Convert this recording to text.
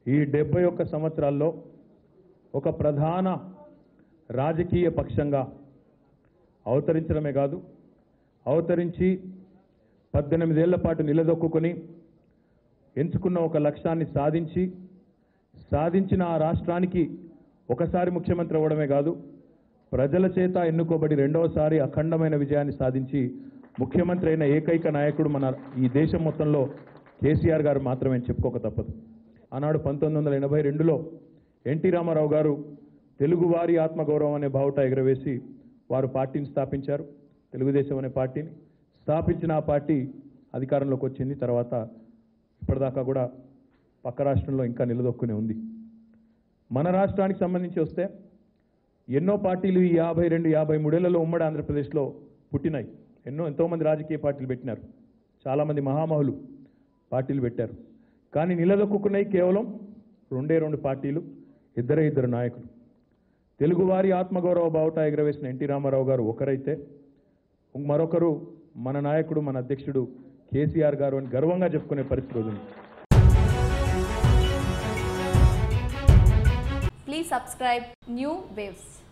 ఈ డెబ్బై ఒక్క సంవత్సరాల్లో ఒక ప్రధాన రాజకీయ పక్షంగా అవతరించడమే కాదు అవతరించి పద్దెనిమిదేళ్ల పాటు నిలదొక్కుని ఎంచుకున్న ఒక లక్ష్యాన్ని సాధించి సాధించిన ఆ రాష్ట్రానికి ఒకసారి ముఖ్యమంత్రి అవ్వడమే కాదు ప్రజల చేత ఎన్నుకోబడి రెండవసారి అఖండమైన విజయాన్ని సాధించి ముఖ్యమంత్రి అయిన ఏకైక నాయకుడు మన ఈ దేశం మొత్తంలో కేసీఆర్ గారు మాత్రమే అని చెప్పుకోక తప్పదు ఆనాడు పంతొమ్మిది వందల ఎనభై రెండులో ఎన్టీ రామారావు గారు తెలుగువారి ఆత్మగౌరవం అనే బావుట ఎగరవేసి వారు పార్టీని స్థాపించారు తెలుగుదేశం అనే పార్టీని స్థాపించిన ఆ పార్టీ అధికారంలోకి వచ్చింది తర్వాత ఇప్పటిదాకా కూడా పక్క రాష్ట్రంలో ఇంకా నిలదొక్కునే ఉంది మన రాష్ట్రానికి సంబంధించి వస్తే ఎన్నో పార్టీలు ఈ యాభై రెండు యాభై మూడేళ్లలో ఉమ్మడి ఆంధ్రప్రదేశ్లో పుట్టినాయి ఎన్నో ఎంతోమంది రాజకీయ పార్టీలు పెట్టినారు చాలామంది మహామహులు పార్టీలు పెట్టారు కానీ నిలదొక్కున్నాయి కేవలం రెండే రెండు పార్టీలు ఇద్దరే ఇద్దరు నాయకులు తెలుగువారి ఆత్మగౌరవ బావుట ఎగరవేసిన ఎన్టీ రామారావు గారు ఒకరైతే మరొకరు మన నాయకుడు మన అధ్యక్షుడు కేసీఆర్ గారు అని గర్వంగా చెప్పుకునే పరిస్థితి ఉంది Please subscribe New Waves.